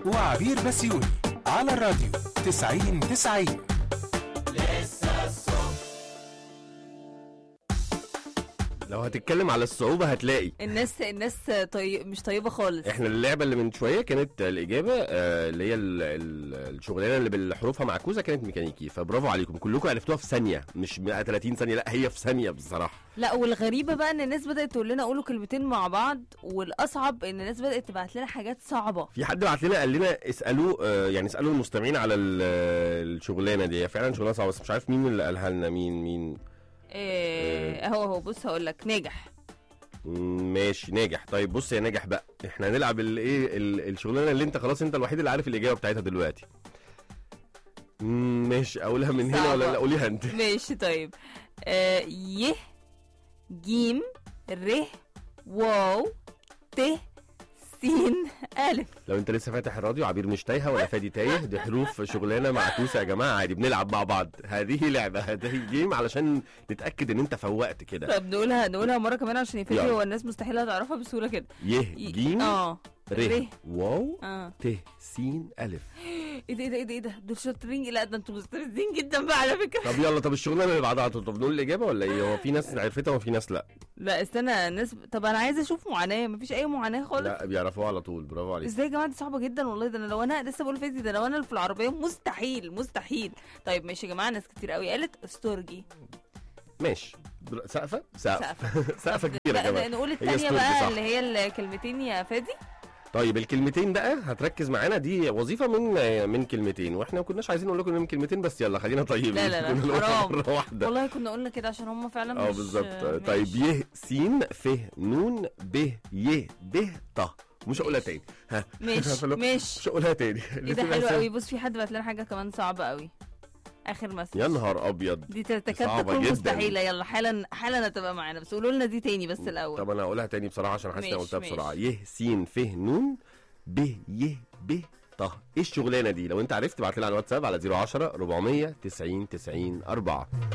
وعبير بسيوني على الراديو 90 90 لو هتتكلم على الصعوبة هتلاقي الناس الناس طيب مش طيبه خالص احنا اللعبة اللي من شوية كانت الإجابة آه، اللي هي ال- ال- الشغلانة اللي بالحروفها معكوسة كانت ميكانيكي فبرافو عليكم كلكم عرفتوها في ثانية مش 30 ثانية لا هي في ثانية بصراحة لا والغريبه بقى ان الناس بدات تقول لنا قولوا كلمتين مع بعض والاصعب ان الناس بدات تبعت لنا حاجات صعبه في حد بعت لنا قال لنا اسألوا آه، يعني اسألوا المستمعين على ال- الشغلانة دي هي فعلا شغلانة صعبة بس مش عارف مين اللي قالها لنا مين مين إيه اهو اهو بص هقول لك ناجح مم، ماشي ناجح طيب بص يا ناجح بقى احنا هنلعب الايه ال- الشغلانه اللي انت خلاص انت الوحيد اللي عارف الاجابه بتاعتها دلوقتي مم، ماشي اقولها من هنا ولا صعبة. لا قوليها انت ماشي طيب آه ي جيم ر واو ت سين الف لو انت لسه فاتح الراديو عبير مش تايهه ولا فادي تايه دي حروف شغلانه معكوسه يا جماعه عادي بنلعب مع بعض هذه لعبه هذه جيم علشان نتاكد ان انت فوقت كده طب نقولها نقولها مره كمان عشان يفيد يلا. هو الناس مستحيل هتعرفها بسهوله كده يه ي- جيم اه ر ر. واو اه ت سين الف ايه ده ايه ده ايه ده ايه ده دول شاطرين لا ده انتوا مستفزين جدا بقى على فكره طب يلا طب الشغلانه اللي بعدها طب نقول الاجابه ولا ايه هو في ناس عرفتها وفي ناس لا لا استنى الناس طب انا عايزه اشوف معاناه مفيش اي معاناه خالص لا بيعرفوها على طول برافو عليك ازاي يا جماعه دي صعبه جدا والله ده انا لو انا لسه بقول فادي ده لو انا اللي في العربيه مستحيل مستحيل طيب ماشي يا جماعه ناس كتير قوي قالت استورجي ماشي در- سقفه سقف سقف سقفه طب كبيره لا، كمان نقول هي الثانيه استورجي بقى صح. اللي هي الكلمتين يا فادي طيب الكلمتين بقى هتركز معانا دي وظيفه من من كلمتين واحنا ما كناش عايزين نقول لكم من كلمتين بس يلا خلينا طيبين لا، لا، لا، كنا نقولها حرام. مره واحده والله كنا قلنا كده عشان هم فعلا اه مش بالظبط طيب ماشي. ي س ف ن ب ي ب ط مش هقولها تاني ها ماشي فلو- ماشي مش هقولها تاني ايه ده حلو قوي بص في حد بعت لنا حاجه كمان صعبه قوي اخر مسج يا نهار ابيض دي تكاد صعبة تكون جداً. مستحيله يلا حالا حالا هتبقى معانا بس قولوا لنا دي تاني بس الاول طب انا هقولها تاني بصراحه عشان حاسس اني ماشي، قلتها بسرعه ماشي. ي س ف ن ب ي ب ط ايه الشغلانه دي لو انت عرفت ابعت لنا على الواتساب على 010 400 90 90 4